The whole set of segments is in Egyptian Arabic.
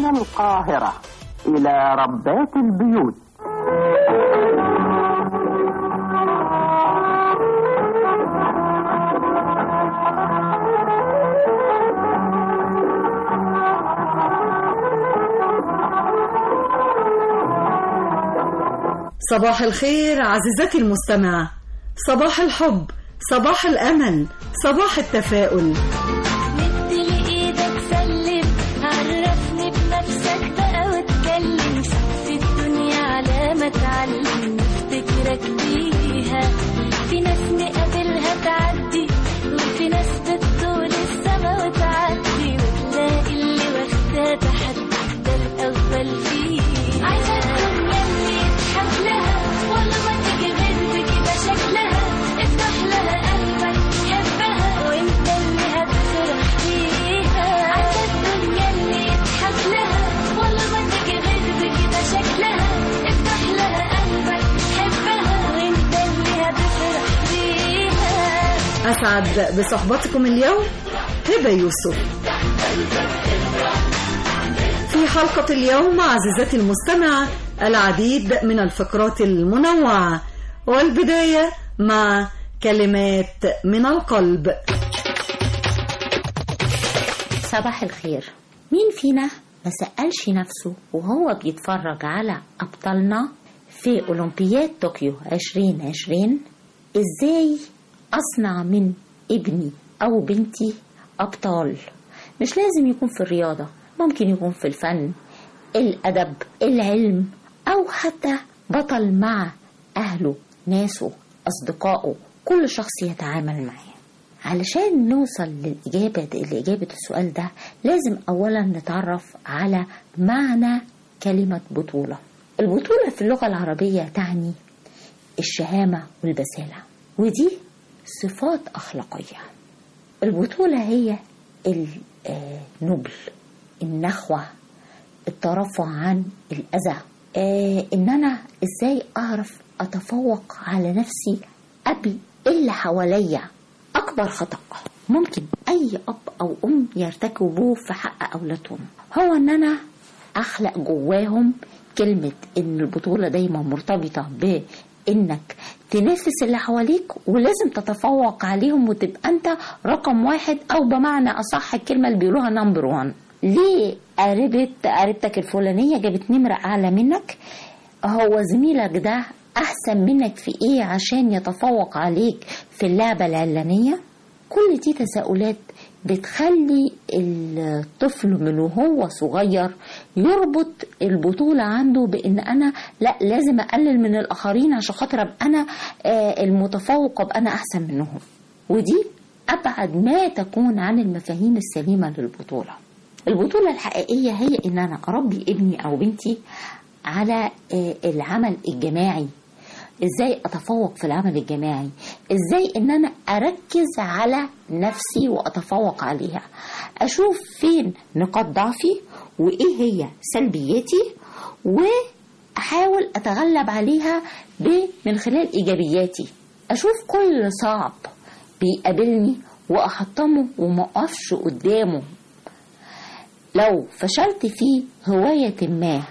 من القاهرة إلى ربات البيوت صباح الخير عزيزتي المستمعة صباح الحب صباح الأمل صباح التفاؤل مد لي ايدك سلم عرفني بنفسك بقى واتكلم شوف الدنيا على ما تعلم نفتكرك بيها في ناس نقابلها تعدي وفي ناس بتطول السما وتعدي وتلاقي اللي واخداه تحدي ده الاول فيه عايزه تكون يلي يضحك لها والله ما تيجي بنت كده شكلها افتح لها قلبك حبها وانت اللي هتفرح بيها عايزه تكون يلي يضحك لها والله ما تيجي بنت كده شكلها افتح لها قلبك حبها وانت اللي هتفرح بيها أسعد بصحبتكم اليوم هبة يوسف في حلقة اليوم عزيزتي المستمعة العديد من الفقرات المنوعة والبداية مع كلمات من القلب صباح الخير مين فينا ما سألش نفسه وهو بيتفرج على أبطالنا في أولمبياد طوكيو 2020 إزاي أصنع من ابني أو بنتي أبطال مش لازم يكون في الرياضة ممكن يكون في الفن الأدب العلم أو حتى بطل مع أهله ناسه أصدقائه كل شخص يتعامل معاه علشان نوصل للإجابة لإجابة السؤال ده لازم أولا نتعرف على معنى كلمة بطولة البطولة في اللغة العربية تعني الشهامة والبسالة ودي صفات أخلاقية البطولة هي النبل النخوة الترفع عن الأذى آه إن أنا إزاي أعرف أتفوق على نفسي قبل اللي حواليا أكبر خطأ ممكن أي أب أو أم يرتكبوه في حق أولادهم هو إن أنا أخلق جواهم كلمة إن البطولة دايما مرتبطة بإنك تنافس اللي حواليك ولازم تتفوق عليهم وتبقى أنت رقم واحد أو بمعنى أصح الكلمة اللي بيقولوها نمبر وان ليه قربت قريبتك الفلانية جابت نمرة أعلى منك هو زميلك ده أحسن منك في إيه عشان يتفوق عليك في اللعبة العلانية كل دي تساؤلات بتخلي الطفل من وهو صغير يربط البطولة عنده بإن أنا لا لازم أقلل من الآخرين عشان خاطر أبقى أنا آه، المتفوق أبقى أنا أحسن منهم ودي أبعد ما تكون عن المفاهيم السليمة للبطولة البطولة الحقيقية هي إن أنا أربي ابني أو بنتي على آه، العمل الجماعي ازاي اتفوق في العمل الجماعي ازاي ان انا اركز على نفسي واتفوق عليها اشوف فين نقاط ضعفي وايه هي سلبياتي واحاول اتغلب عليها ب- من خلال ايجابياتي اشوف كل صعب بيقابلني واحطمه وما اقفش قدامه لو فشلت في هواية ما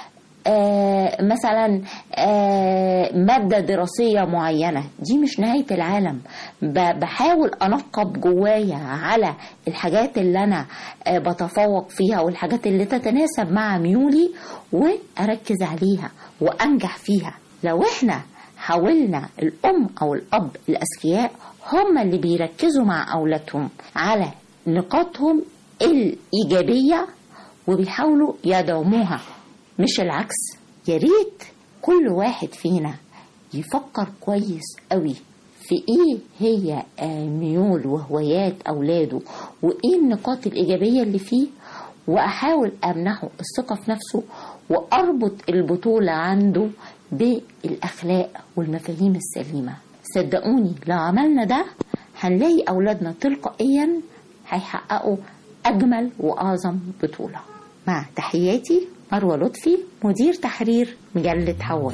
آه مثلا آه مادة دراسية معينة دي مش نهاية العالم ب- بحاول أنقب جوايا على الحاجات اللي أنا آه بتفوق فيها والحاجات اللي تتناسب مع ميولي وأركز عليها وأنجح فيها لو إحنا حاولنا الأم أو الأب الأذكياء هم اللي بيركزوا مع أولادهم على نقاطهم الإيجابية وبيحاولوا يدعموها مش العكس يا ريت كل واحد فينا يفكر كويس قوي في ايه هي آه، ميول وهوايات اولاده وايه النقاط الايجابيه اللي فيه واحاول امنحه الثقه في نفسه واربط البطوله عنده بالاخلاق والمفاهيم السليمه صدقوني لو عملنا ده هنلاقي اولادنا تلقائيا هيحققوا اجمل واعظم بطوله مع تحياتي مروه لطفي مدير تحرير مجله حواء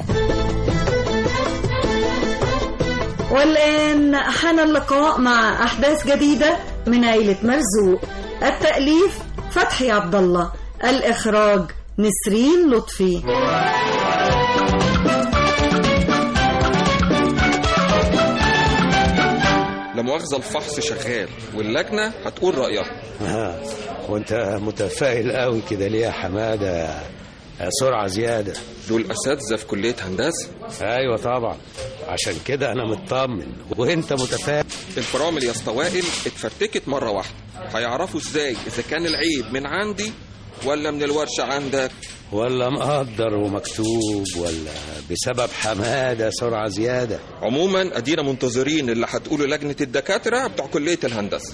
والآن حان اللقاء مع أحداث جديدة من عيلة مرزوق التأليف فتحي عبد الله الإخراج نسرين لطفي لا مؤاخذة الفحص شغال واللجنة هتقول رأيها ها وانت متفائل قوي كده ليه يا حماده سرعه زياده دول أساتذة في كلية هندسة ايوه طبعا عشان كده انا مطمن وانت متفائل الفرامل يا اسطى وائل اتفرتكت مرة واحدة هيعرفوا ازاي إذا كان العيب من عندي ولا من الورشة عندك ولا مقدر ومكتوب ولا بسبب حماده سرعه زياده عموما أدينا منتظرين اللي هتقوله لجنة الدكاترة بتوع كلية الهندسة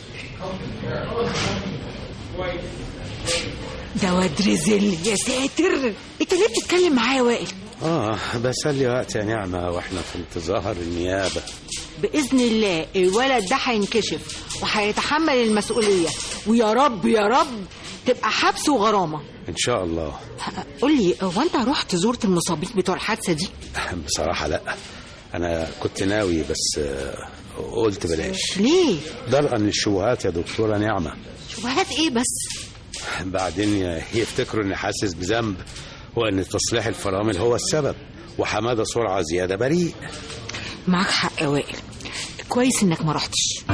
ده واد رزل يا ساتر انت ليه بتتكلم معايا يا وائل اه بسلي وقت يا نعمه واحنا في انتظار النيابه باذن الله الولد ده هينكشف وهيتحمل المسؤوليه ويا رب يا رب تبقى حبس وغرامه ان شاء الله قول لي هو انت رحت زرت المصابين بتوع الحادثه دي بصراحه لا انا كنت ناوي بس آه، قلت بلاش ليه درءا للشبهات يا دكتوره نعمه شبهات ايه بس بعدين يفتكروا اني حاسس بذنب وان تصليح الفرامل هو السبب وحماده سرعه زياده بريء معاك حق يا وائل كويس انك ما رحتش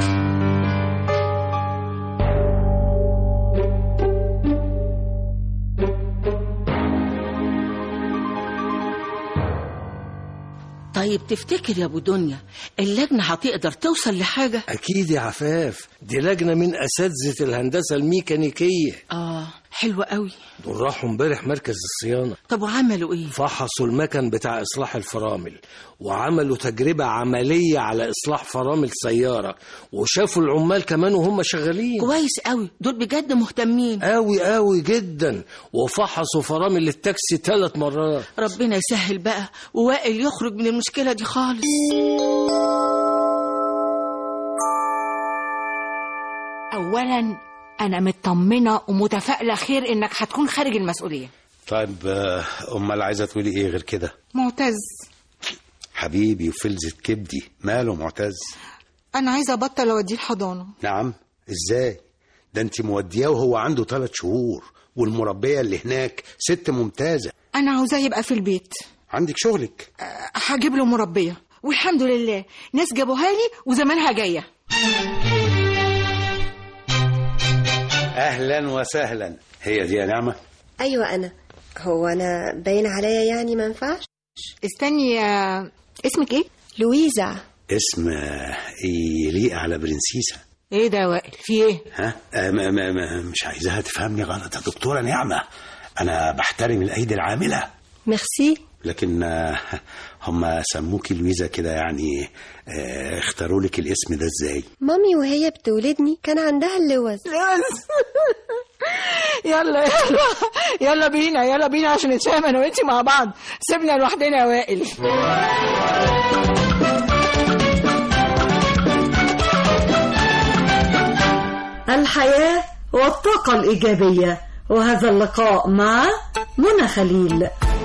طيب تفتكر يا ابو دنيا اللجنه هتقدر توصل لحاجه أكيد يا عفاف دي لجنة من أساتذة الهندسة الميكانيكية اه حلوه قوي دول راحوا امبارح مركز الصيانة طب وعملوا ايه فحصوا المكن بتاع إصلاح الفرامل وعملوا تجربة عملية على إصلاح فرامل سيارة وشافوا العمال كمان وهم شغالين كويس قوي دول بجد مهتمين قوي قوي جدا وفحصوا فرامل التاكسي ثلاث مرات ربنا يسهل بقى ووائل يخرج من المشكله دي خالص اولا انا مطمنه ومتفائله خير انك هتكون خارج المسؤوليه طيب آه، امال عايزه تقولي ايه غير كده معتز حبيبي وفلذة كبدي ماله معتز انا عايزه ابطل اوديه الحضانه نعم ازاي ده انت مودياه وهو عنده ثلاث شهور والمربيه اللي هناك ست ممتازه انا عاوزاه يبقى في البيت عندك شغلك هجيب له مربيه والحمد لله ناس جابوها لي وزمانها جايه اهلا وسهلا هي دي يا نعمه ايوه انا هو انا باين عليا يعني ما ينفعش استني يا اسمك ايه لويزا اسم آه، يليق على برنسيسه ايه ده يا وائل في ايه ها آه، ما ما ما مش عايزاها تفهمني غلط يا دكتوره نعمه انا بحترم الايدي العامله ميرسي لكن آه، هم سموكي لويزا كده يعني آه، اختاروا لك الاسم ده ازاي مامي وهي بتولدني كان عندها اللوز يلا يلا يلا بينا يلا بينا عشان نتفاهم انا وانتي مع بعض سيبنا لوحدنا يا وائل الحياة والطاقة الإيجابية وهذا اللقاء مع منى خليل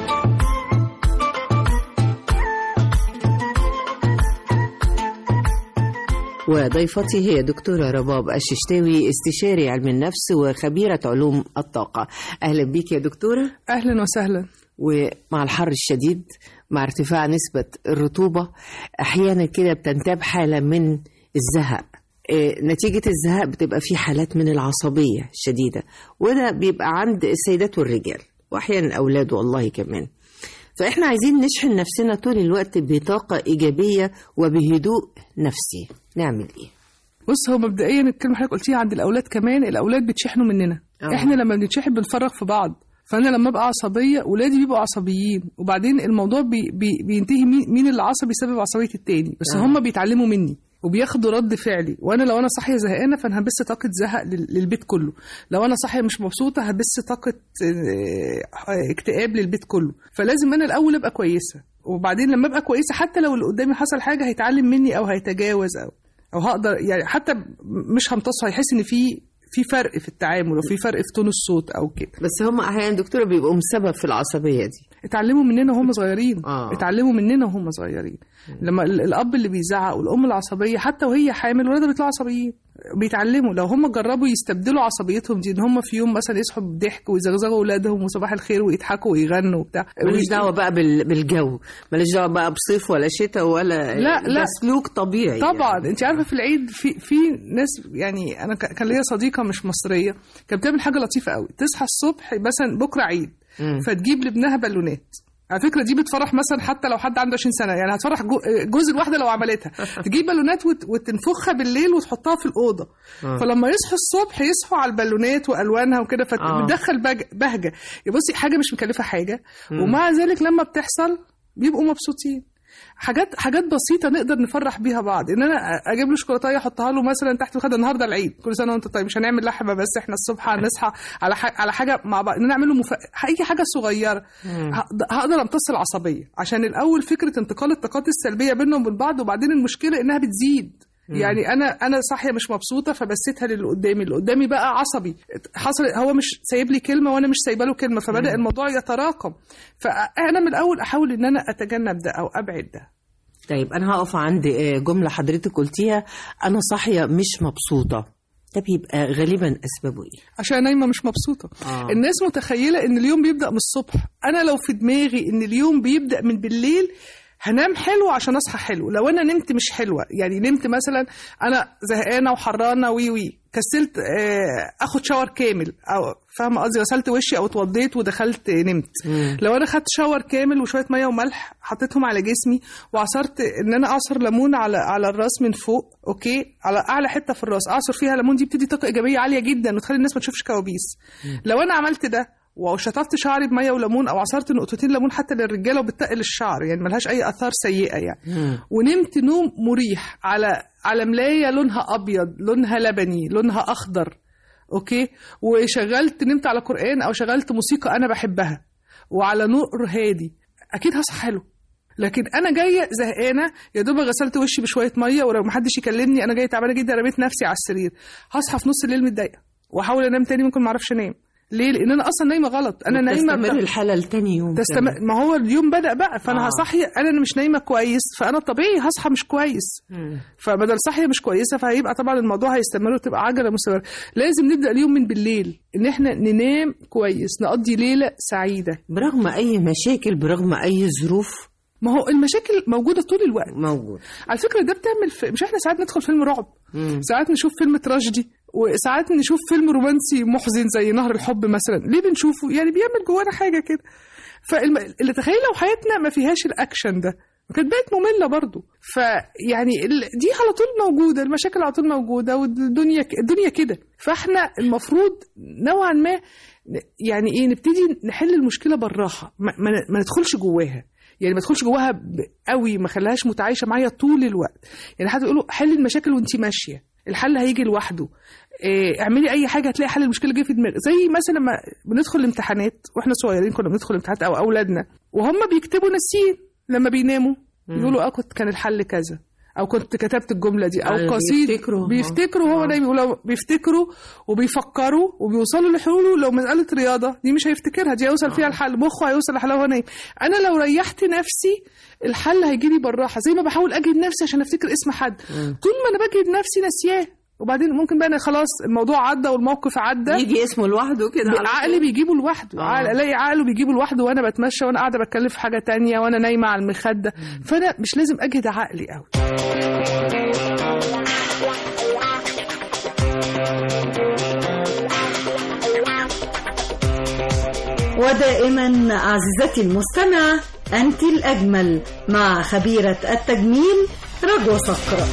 وضيفتي هي دكتورة رباب الششتاوي استشاري علم النفس وخبيرة علوم الطاقة أهلا بيك يا دكتورة اهلا وسهلا ومع الحر الشديد مع ارتفاع نسبة الرطوبة أحيانا كده بتنتاب حالة من الزهق إيه، نتيجة الزهق بتبقى في حالات من العصبية الشديدة وده بيبقى عند السيدات والرجال وأحيانا الأولاد والله كمان فإحنا عايزين نشحن نفسنا طول الوقت بطاقة إيجابية وبهدوء نفسي نعمل إيه؟ بص هو مبدئيا الكلمه اللي حضرتك قلتيها عند الاولاد كمان الاولاد بيتشحنوا مننا آه. احنا لما بنتشحن بنفرغ في بعض فانا لما ابقى عصبيه ولادي بيبقوا عصبيين وبعدين الموضوع بي بي بينتهي مين, مين اللي عصبي سبب عصبيه التاني بس آه. هم بيتعلموا مني وبياخدوا رد فعلي وانا لو انا صاحيه زهقانه فانا هبث طاقه زهق لل- للبيت كله لو انا صاحيه مش مبسوطه هبث طاقه آه، اكتئاب للبيت كله فلازم انا الاول ابقى كويسه وبعدين لما ابقى كويسه حتى لو اللي قدامي حصل حاجه هيتعلم مني او هيتجاوز او او هقدر يعني حتى مش همتصه هيحس ان في في فرق في التعامل وفي فرق في تون الصوت او كده بس هم أحيانا دكتورة بيبقوا مسبب في العصبية دي اتعلموا مننا وهم صغيرين آه. اتعلموا مننا وهم صغيرين لما ال- الاب اللي بيزعق والام العصبيه حتى وهي حامل ولادها بيطلعوا عصبيين بيتعلموا لو هم جربوا يستبدلوا عصبيتهم دي ان هم في يوم مثلا يصحوا بضحك ويزغزغوا اولادهم وصباح الخير ويضحكوا ويغنوا وبتاع ماليش دعوه بقى بال- بالجو ماليش دعوه بقى بصيف ولا شتاء ولا لا، لا. ده سلوك طبيعي طبعا انت عارفه في العيد في في ناس يعني انا ك- كان ليا صديقه مش مصريه كانت بتعمل حاجه لطيفه قوي تصحى الصبح مثلا بكره عيد مم. فتجيب لابنها بالونات على فكره دي بتفرح مثلا حتى لو حد عنده 20 سنه يعني هتفرح جو- جوز الواحده لو عملتها تجيب بالونات وت- وتنفخها بالليل وتحطها في الاوضه آه. فلما يصحوا الصبح يصحوا على البالونات والوانها وكده آه. فبتدخل بهج- بهجه يا بصي حاجه مش مكلفه حاجه مم. ومع ذلك لما بتحصل بيبقوا مبسوطين حاجات حاجات بسيطه نقدر نفرح بيها بعض ان انا اجيب له شوكولاته احطها له مثلا تحت الخده النهارده العيد كل سنه وانت طيب مش هنعمل لحمه بس احنا الصبح هنصحى على حاجة على حاجه مع بعض ان نعمل له مف... اي حاجه صغيره هقد- هقدر امتص العصبيه عشان الاول فكره انتقال الطاقات السلبيه بينهم وبين بعض وبعدين المشكله انها بتزيد مم. يعني انا انا صاحيه مش مبسوطه فبسيتها للي قدامي اللي قدامي بقى عصبي حصل هو مش سايب لي كلمه وانا مش سايبه له كلمه فبدا مم. الموضوع يتراكم فانا من الاول احاول ان انا اتجنب ده او ابعد ده طيب انا هقف عند آه، جمله حضرتك قلتيها انا صاحيه مش مبسوطه ده بيبقى غالبا اسبابه ايه عشان نايمه مش مبسوطه آه. الناس متخيله ان اليوم بيبدا من الصبح انا لو في دماغي ان اليوم بيبدا من بالليل هنام حلو عشان اصحى حلو لو انا نمت مش حلوه يعني نمت مثلا انا زهقانه وحرانه وي وي كسلت آه، اخد شاور كامل او فاهمه قصدي غسلت وشي او اتوضيت ودخلت نمت مم. لو انا خدت شاور كامل وشويه ميه وملح حطيتهم على جسمي وعصرت ان انا اعصر ليمون على على الراس من فوق اوكي على اعلى حته في الراس اعصر فيها ليمون دي بتدي طاقه ايجابيه عاليه جدا وتخلي الناس ما تشوفش كوابيس لو انا عملت ده وشطفت شعري بميه وليمون او عصرت نقطتين ليمون حتى للرجاله وبتقل الشعر يعني ملهاش اي اثار سيئه يعني ونمت نوم مريح على على ملايه لونها ابيض لونها لبني لونها اخضر اوكي وشغلت نمت على قران او شغلت موسيقى انا بحبها وعلى نور هادي اكيد هصحى حلو لكن انا جايه زهقانه يا دوب غسلت وشي بشويه ميه ولو محدش يكلمني انا جايه تعبانه جدا رميت نفسي على السرير هصحى في نص الليل متضايقه واحاول انام تاني ممكن ما اعرفش انام ليه لان انا اصلا نايمه غلط انا نايمه تستمر الحاله لتاني يوم تستمر كمان. ما هو اليوم بدا بقى فانا آه. هصحي انا اللي مش نايمه كويس فانا طبيعي هصحى مش كويس مم. فبدل صحيه مش كويسه فهيبقى طبعا الموضوع هيستمر وتبقى عجله مستمره لازم نبدا اليوم من بالليل ان احنا ننام كويس نقضي ليله سعيده برغم اي مشاكل برغم اي ظروف ما هو المشاكل موجوده طول الوقت موجود على فكره ده بتعمل في... مش احنا ساعات ندخل فيلم رعب مم. ساعات نشوف فيلم تراجيدي وساعات نشوف فيلم رومانسي محزن زي نهر الحب مثلا ليه بنشوفه يعني بيعمل جوانا حاجه كده فاللي تخيل لو حياتنا ما فيهاش الاكشن ده كانت بقت ممله برضو فيعني ال- دي على طول موجوده المشاكل على طول موجوده والدنيا ك- الدنيا كده فاحنا المفروض نوعا ما ن- يعني ايه نبتدي نحل المشكله بالراحه ما, ما, ما ندخلش جواها يعني ما تدخلش جواها ب- قوي ما خليهاش متعايشه معايا طول الوقت يعني حد يقولوا حل المشاكل وانت ماشيه الحل هيجي لوحده إيه، اعملي اي حاجه هتلاقي حل المشكله جه في دماغك زي مثلا لما بندخل الامتحانات واحنا صغيرين كنا بندخل الامتحانات او اولادنا وهم بيكتبوا ناسيين لما بيناموا مم. يقولوا اه كنت كان الحل كذا او كنت كتبت الجمله دي او آه، قصيد بيفتكروا. بيفتكروا هو آه. نايم ولو بيفتكروا وبيفكروا وبيوصلوا لحلول لو مساله رياضه دي مش هيفتكرها دي هيوصل فيها الحل مخه هيوصل لحلها وهو نايم انا لو ريحت نفسي الحل هيجي لي بالراحه زي ما بحاول اجهد نفسي عشان افتكر اسم حد طول ما انا بجهد نفسي ناسياه وبعدين ممكن بقى أنا خلاص الموضوع عدى والموقف عدى يجي اسمه لوحده كده على عقلي بيجيبه لوحده آه. عقل الاقي عقله بيجيبه لوحده وانا بتمشى وانا قاعده بتكلم في حاجه تانية وانا نايمه على المخده فانا مش لازم اجهد عقلي قوي ودائما عزيزتي المستمعة أنت الأجمل مع خبيرة التجميل رجوة صقر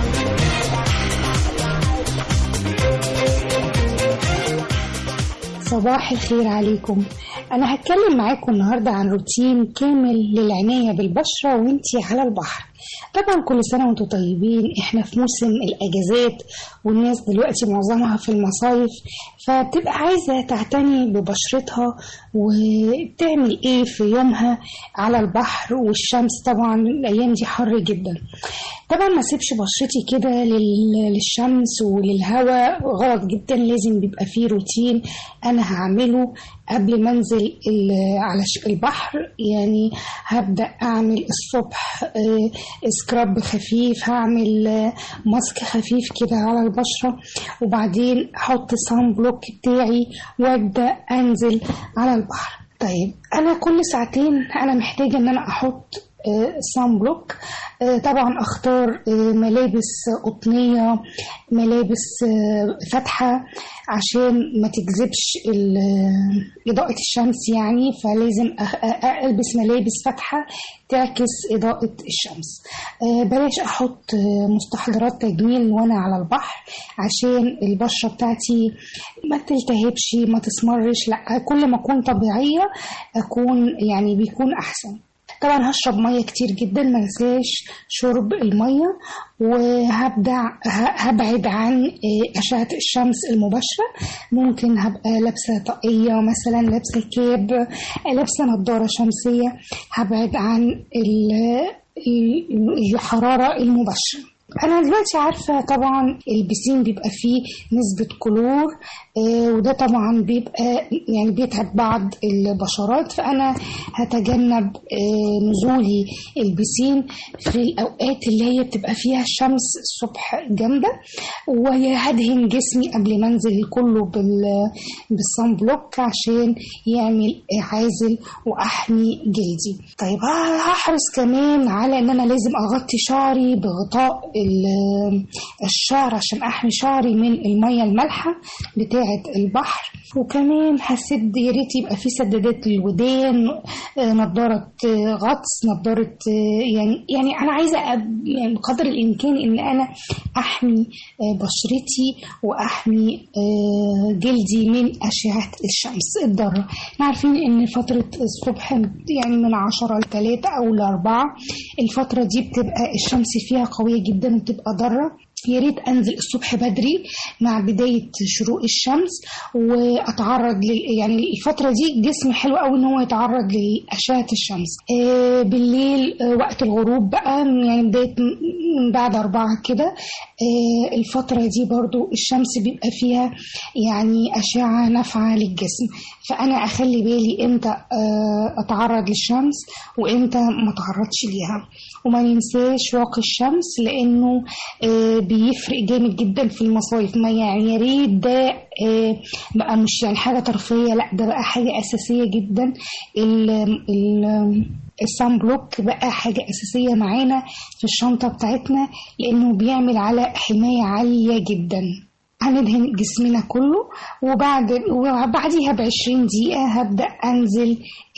صباح الخير عليكم أنا هتكلم معاكم النهاردة عن روتين كامل للعناية بالبشرة وانتي على البحر طبعا كل سنة وانتم طيبين احنا في موسم الأجازات والناس دلوقتي معظمها في المصايف فبتبقى عايزة تعتني ببشرتها وتعمل ايه في يومها على البحر والشمس طبعا الأيام دي حر جدا طبعا ما سيبش بشرتي كده لل- للشمس وللهواء غلط جدا لازم بيبقى فيه روتين انا هعمله قبل ما انزل ال- على ش- البحر يعني هبدا اعمل الصبح آه، سكراب خفيف هعمل آه، ماسك خفيف كده على البشرة وبعدين احط الصن بلوك بتاعي وابدا انزل على البحر طيب انا كل ساعتين انا محتاجه ان انا احط صن بلوك آه، طبعا اختار آه، ملابس قطنيه ملابس آه، فاتحه عشان ما تجذبش ال- آه، اضاءه الشمس يعني فلازم أخ- أ- البس ملابس فاتحه تعكس اضاءه الشمس آه، بلاش احط آه، مستحضرات تجميل وانا على البحر عشان البشره بتاعتي ما تلتهبش ما تسمرش لا كل ما اكون طبيعيه اكون يعني بيكون احسن طبعا هشرب ميه كتير جدا ما انساش شرب الميه وهبدا ه- هبعد عن آه، اشعه الشمس المباشره ممكن هبقى لابسه طاقيه مثلا لابسه كاب آه، لابسه نظاره شمسيه هبعد عن ال- ال- الحراره المباشره انا دلوقتي عارفه طبعا البسين بيبقى فيه نسبه كلور آه، وده طبعا بيبقى يعني بيتعب بعض البشرات فانا هتجنب آه، نزولي البسين في الاوقات اللي هي بتبقى فيها الشمس الصبح جامده وهدهن جسمي قبل ما انزل كله بال بالصن بلوك عشان يعمل عازل واحمي جلدي طيب هحرص كمان على ان انا لازم اغطي شعري بغطاء ال- الشعر عشان احمي شعري من الميه المالحه بتاعه البحر وكمان هسد يا ريت يبقى في سدادات للودان آه، نضاره آه، غطس نضاره آه، يعني يعني انا عايزه أب- يعني بقدر الامكان ان انا احمي آه، بشرتي واحمي آه، جلدي من اشعه الشمس الضاره احنا عارفين ان فتره الصبح يعني من عشرة لتلاتة او لأربعة الفتره دي بتبقى الشمس فيها قويه جدا وبتبقى ضاره يا ريت انزل الصبح بدري مع بدايه شروق الشمس واتعرض ل... يعني الفتره دي جسمي حلو قوي ان هو يتعرض لاشعه الشمس آه بالليل آه وقت الغروب بقى يعني بدايه م- من بعد أربعة كده آه الفتره دي برضو الشمس بيبقى فيها يعني اشعه نافعه للجسم فانا اخلي بالي امتى آه اتعرض للشمس وامتى ما اتعرضش ليها وما ننساش واقي الشمس لانه آه، بيفرق جامد جدا في المصايف ما يعني يا ريت ده آه، بقى مش يعني حاجه ترفيهيه لا ده بقى حاجه اساسيه جدا ال ال الصن بلوك بقى حاجة أساسية معانا في الشنطة بتاعتنا لأنه بيعمل على حماية عالية جدا هندهن جسمنا كله وبعد وبعديها بعشرين دقيقة هبدأ أنزل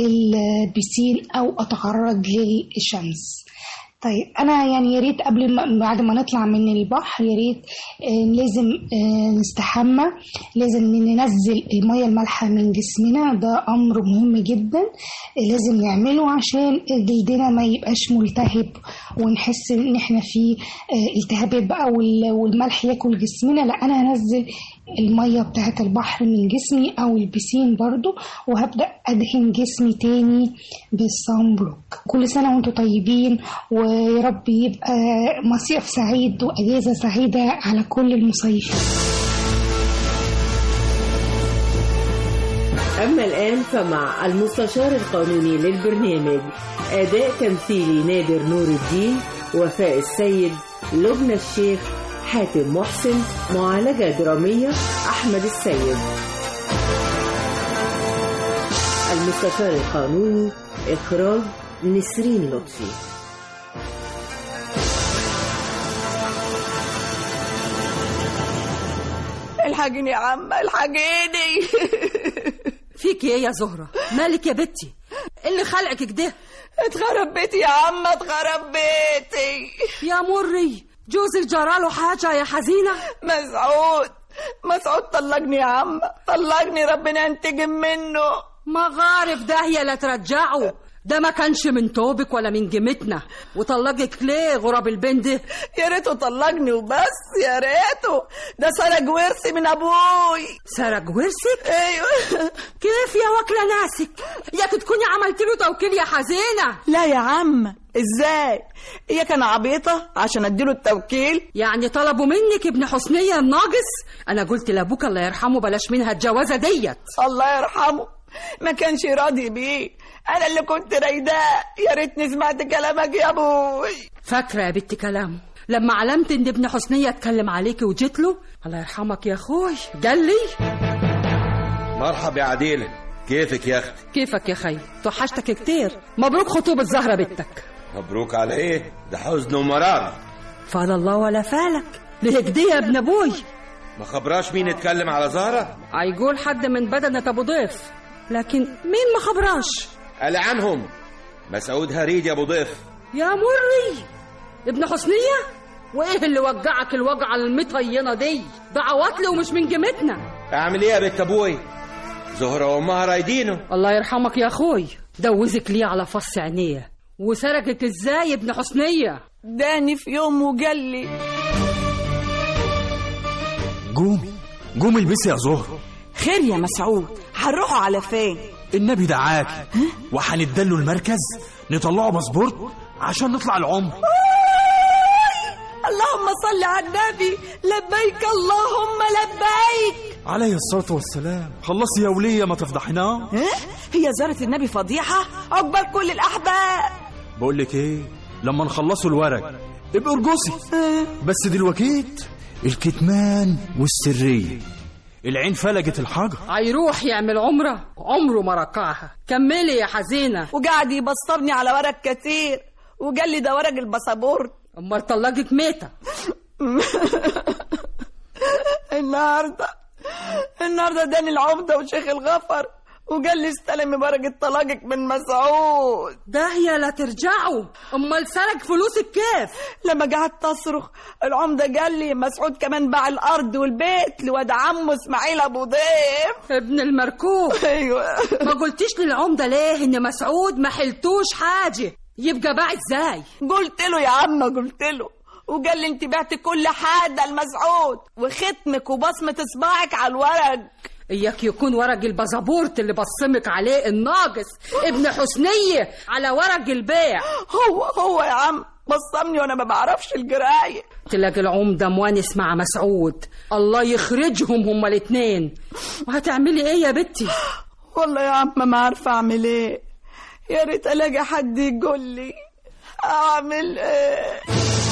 البسين أو أتعرض للشمس طيب انا يعني يا ريت قبل ما بعد ما نطلع من البحر يا ريت آه، لازم آه، نستحمى لازم ننزل الميه المالحه من جسمنا ده امر مهم جدا آه، لازم نعمله عشان جلدنا ما يبقاش ملتهب ونحس ان احنا في آه، التهابات بقى وال- والملح ياكل جسمنا لا انا هنزل الميه بتاعه البحر من جسمي او البسين برضو وهبدا ادهن جسمي تاني بالصن بلوك كل سنه وانتم طيبين ويا رب يبقى مصيف سعيد واجازه سعيده على كل المصيفين أما الآن فمع المستشار القانوني للبرنامج أداء تمثيلي نادر نور الدين وفاء السيد لبنى الشيخ حاتم محسن معالجة درامية أحمد السيد المستشار القانوني إخراج نسرين لطفي الحقيني يا عم الحقيني فيك ايه يا زهرة مالك يا بنتي اللي خلقك كده اتخرب بيتي يا عم اتخرب بيتي يا مري جوزك جراله حاجة يا حزينة مسعود مسعود طلقني يا عم طلقني ربنا ينتقم منه مغارف داهية لا ترجعه ده ما كانش من توبك ولا من جمتنا وطلقك ليه غراب البنت ده يا ريته طلقني وبس يا ريته ده سرق ورثي من ابوي سرق ورثك ايوه كيف يا واكلة ناسك يا تكوني عملت له توكيل يا حزينة لا يا عم ازاي هي كان عبيطة عشان اديله التوكيل يعني طلبوا منك ابن حسنية الناقص انا قلت لابوك الله يرحمه بلاش منها الجوازة ديت الله يرحمه ما كانش راضي بيه انا اللي كنت رايداه يا ريتني سمعت كلامك يا ابوي فاكرة يا بنتي كلامه لما علمت ان ابن حسنية اتكلم عليكي وجيت له الله يرحمك يا اخوي قال لي مرحب يا عديلة كيفك يا اختي كيفك يا خي توحشتك كتير مبروك خطوبة زهرة بنتك مبروك على ايه ده حزن ومرار فعل الله ولا فالك ليه كده يا ابن ابوي ما خبراش مين اتكلم على زهرة هيقول حد من بدنة ابو ضيف لكن مين ما خبراش قال عنهم مسعود هريد يا ابو ضيف يا مري ابن حسنية وايه اللي وجعك الوجعة المطينة دي ده عواطلي ومش من جمتنا اعمل ايه يا بنت ابوي زهرة وامها رايدينه الله يرحمك يا اخوي دوزك ليه على فص عينيه وسرقك ازاي ابن حسنية داني في يوم وقال لي قومي قومي البسي يا زهر خير يا مسعود هنروحوا على فين النبي دعاكي وهندله المركز نطلعه باسبورت عشان نطلع العمر اللهم صل على النبي لبيك اللهم لبيك عليه الصلاة والسلام خلصي يا ولية ما تفضحنا هي زارة النبي فضيحة عقبال كل الأحباب بقول لك ايه لما نخلصوا الورق ابقى ارجسي بس دلوقتي الكتمان والسرية العين فلجت الحجر هيروح يعمل عمرة عمره ما ركعها كملي يا حزينة وقعد يبصرني على ورق كتير وقال لي ده ورق الباسبورت امال طلقك ميتة النهارده النهارده داني العمده وشيخ الغفر وقال لي استلمي ورقة طلاقك من مسعود داهية لا ترجعوا امال سرق فلوسك كيف لما قعدت تصرخ العمدة قال لي مسعود كمان باع الأرض والبيت لواد عمه إسماعيل أبو ضيف ابن المركوب أيوة ما قلتيش للعمدة ليه إن مسعود ما حلتوش حاجة يبقى باع ازاي قلت له يا عم قلت له وقال لي انت بعتي كل حاجة لمسعود وختمك وبصمة اصبعك على الورق اياك يكون ورق البازابورت اللي بصمك عليه الناقص ابن حسنية على ورق البيع هو هو يا عم بصمني وانا ما بعرفش القرايه تلاقي العمدة موانس مع مسعود الله يخرجهم هما الاتنين وهتعملي ايه يا بنتي والله يا عم ما عارفه اعمل ايه يا ريت الاقي حد يقول لي اعمل ايه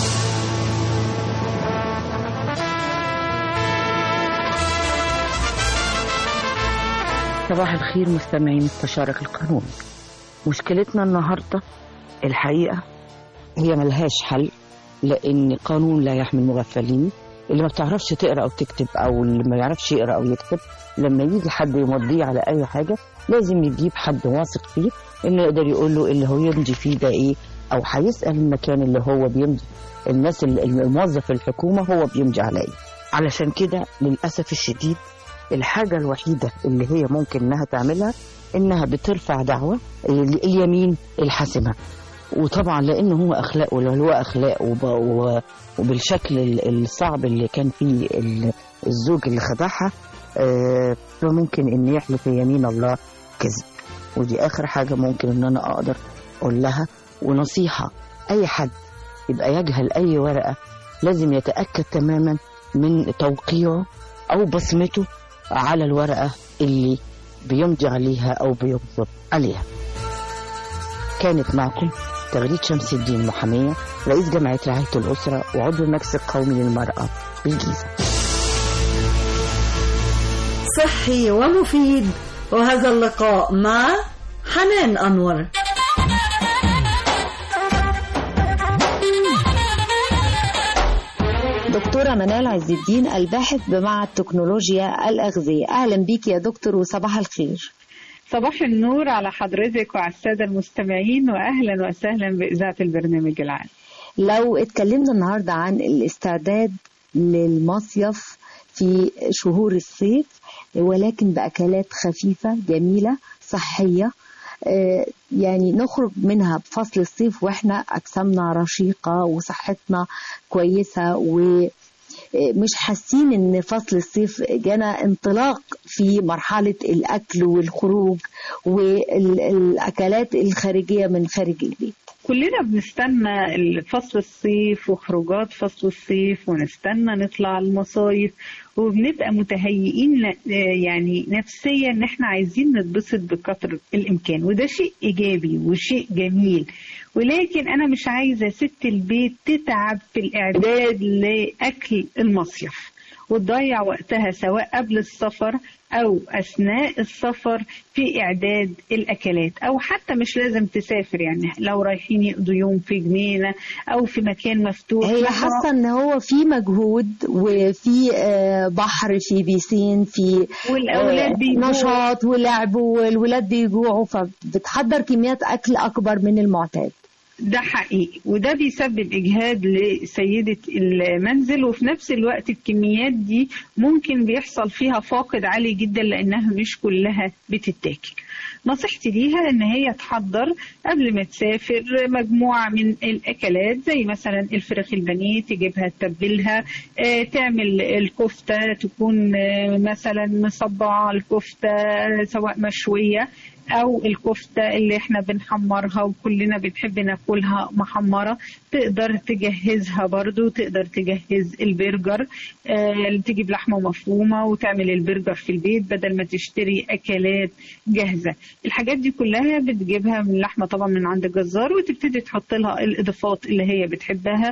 صباح الخير مستمعي مستشارك القانون مشكلتنا النهاردة الحقيقة هي ملهاش حل لأن قانون لا يحمي المغفلين اللي ما بتعرفش تقرأ أو تكتب أو اللي ما يعرفش يقرأ أو يكتب لما يجي حد يمضيه على أي حاجة لازم يجيب حد واثق فيه إنه يقدر يقول له اللي هو يمضي فيه ده إيه أو هيسأل المكان اللي هو بيمضي الناس اللي الموظف الحكومة هو بيمضي على إيه علشان كده للأسف الشديد الحاجة الوحيدة اللي هي ممكن انها تعملها انها بترفع دعوة اليمين الحاسمة وطبعا لانه هو اخلاق ولا هو اخلاق وب... و... وبالشكل ال- الصعب اللي كان فيه ال- الزوج اللي خدعها آه، فممكن ان يحلف يمين الله كذب ودي اخر حاجة ممكن ان انا اقدر اقول لها ونصيحة اي حد يبقى يجهل اي ورقة لازم يتأكد تماما من توقيعه او بصمته على الورقة اللي بيمضي عليها أو بيكتب عليها كانت معكم تغريد شمس الدين محامية رئيس جمعية رعاية الأسرة وعضو المجلس القومي للمرأة بالجيزة صحي ومفيد وهذا اللقاء مع حنان أنور دكتورة منال عز الدين الباحث بمعهد تكنولوجيا الأغذية أهلا بيك يا دكتور وصباح الخير صباح النور على حضرتك وعلى السادة المستمعين وأهلا وسهلا بإذاعة البرنامج العام لو اتكلمنا النهاردة عن الاستعداد للمصيف في شهور الصيف ولكن بأكلات خفيفة جميلة صحية آه، يعني نخرج منها بفصل الصيف واحنا أجسامنا رشيقة وصحتنا كويسة و مش حاسين ان فصل الصيف جانا انطلاق في مرحلة الاكل والخروج والاكلات الخارجية من خارج البيت كلنا بنستنى فصل الصيف وخروجات فصل الصيف ونستنى نطلع المصايف وبنبقى متهيئين ل- يعني نفسيا ان احنا عايزين نتبسط بقدر الامكان وده شيء ايجابي وشيء جميل ولكن انا مش عايزه ست البيت تتعب في الاعداد لاكل المصيف وتضيع وقتها سواء قبل السفر أو أثناء السفر في إعداد الأكلات أو حتى مش لازم تسافر يعني لو رايحين يقضوا يوم في جنينة أو في مكان مفتوح هي حاسه ان هو في مجهود وفي آه، بحر في بيسين في والأولاد آه، بيجوعوا. نشاط ولعب والولاد بيجوعوا فبتحضر كميات اكل اكبر من المعتاد ده حقيقي وده بيسبب إجهاد لسيدة المنزل وفي نفس الوقت الكميات دي ممكن بيحصل فيها فاقد عالي جدا لأنها مش كلها بتتاكل نصيحتي ليها ان هي تحضر قبل ما تسافر مجموعة من الاكلات زي مثلا الفراخ البانيه تجيبها تتبلها آه، تعمل الكفتة تكون آه، مثلا مصبعة الكفتة سواء مشوية او الكفتة اللي احنا بنحمرها وكلنا بنحب ناكلها محمرة تقدر تجهزها برضو تقدر تجهز البرجر آه، تجيب لحمة مفرومة وتعمل البرجر في البيت بدل ما تشتري اكلات جاهزة الحاجات دي كلها بتجيبها من لحمة طبعا من عند الجزار وتبتدي تحط لها الاضافات اللي هي بتحبها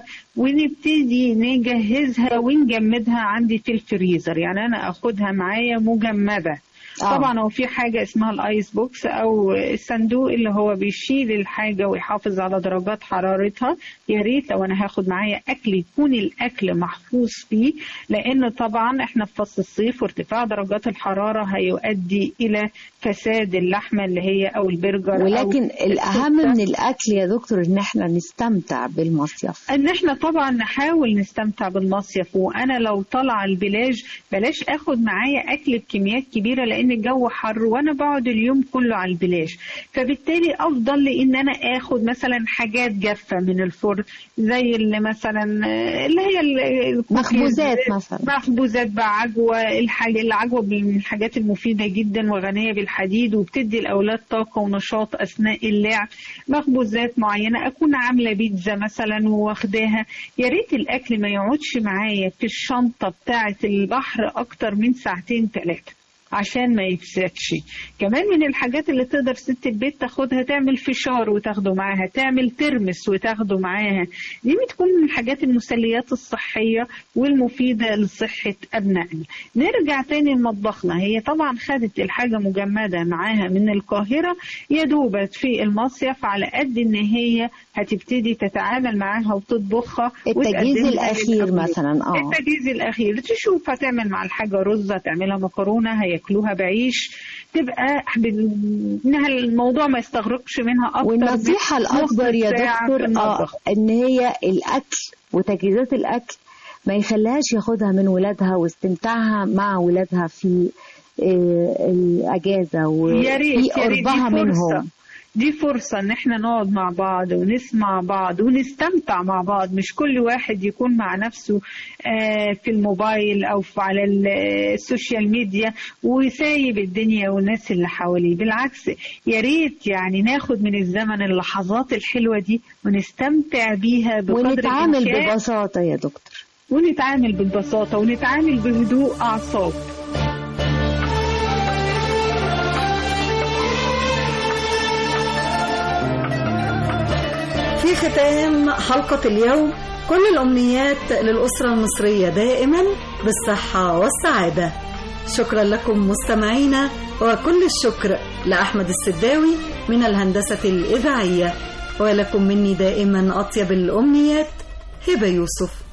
ونبتدي نجهزها ونجمدها عندي في الفريزر يعني انا اخدها معايا مجمدة آه. طبعا هو في حاجة اسمها الايس بوكس او الصندوق اللي هو بيشيل الحاجة ويحافظ على درجات حرارتها يا ريت لو انا هاخد معايا اكل يكون الاكل محفوظ فيه لان طبعا احنا في فصل الصيف وارتفاع درجات الحرارة هيؤدي الى فساد اللحمة اللي هي او البرجر ولكن أو الاهم الكفتة. من الاكل يا دكتور ان احنا نستمتع بالمصيف ان احنا طبعا نحاول نستمتع بالمصيف وانا لو طالعه البلاج بلاش اخد معايا اكل بكميات كبيره لان الجو حر وانا بقعد اليوم كله على البلاج فبالتالي افضل لي ان انا اخد مثلا حاجات جافه من الفرن زي اللي مثلا اللي هي ال- مخبوزات مثلا. مخبوزات بقى عجوه الحاجه العجوه من الحاجات المفيده جدا وغنيه بالحديد وبتدي الاولاد طاقه ونشاط اثناء اللعب مخبوزات معينه اكون عامله بيتزا مثلا واخداها يا ريت الاكل ما يقعدش معايا في الشنطه بتاعه البحر اكتر من ساعتين ثلاثه عشان ما يفسدش كمان من الحاجات اللي تقدر ست البيت تاخدها تعمل فشار وتاخده معاها تعمل ترمس وتاخده معاها دي بتكون من الحاجات المسليات الصحية والمفيدة لصحة أبنائنا نرجع تاني لمطبخنا هي طبعا خدت الحاجة مجمدة معاها من القاهرة يا دوبت في المصيف على قد ان هي هتبتدي تتعامل معاها وتطبخها التجهيز وتقدمها الأخير للأولاد. مثلا، آه. التجهيز الأخير تشوف هتعمل مع الحاجة رز هتعملها مكرونة هياكلوها بعيش تبقى بال- انها الموضوع ما يستغرقش منها اكتر والنصيحة من الأكبر نص يا ساعة في دكتور آه المطبخ. إن هي الأكل وتجهيزات الأكل ما يخليهاش ياخدها من ولادها واستمتاعها مع ولادها في آه، الأجازة يا ريت وفي يا ريت دي قربها فرصة. منهم دي فرصة ان احنا نقعد مع بعض ونسمع بعض ونستمتع مع بعض مش كل واحد يكون مع نفسه آه، في الموبايل او في على ال- السوشيال ميديا وسايب الدنيا والناس اللي حواليه بالعكس يا ريت يعني ناخد من الزمن اللحظات الحلوة دي ونستمتع بيها بقدر ونتعامل الإمكان. ببساطة يا دكتور ونتعامل بالبساطة ونتعامل بهدوء أعصاب في ختام حلقة اليوم كل الأمنيات للأسرة المصرية دائما بالصحة والسعادة شكرا لكم مستمعينا وكل الشكر لأحمد السداوي من الهندسة الإذاعية ولكم مني دائما أطيب الأمنيات هبة يوسف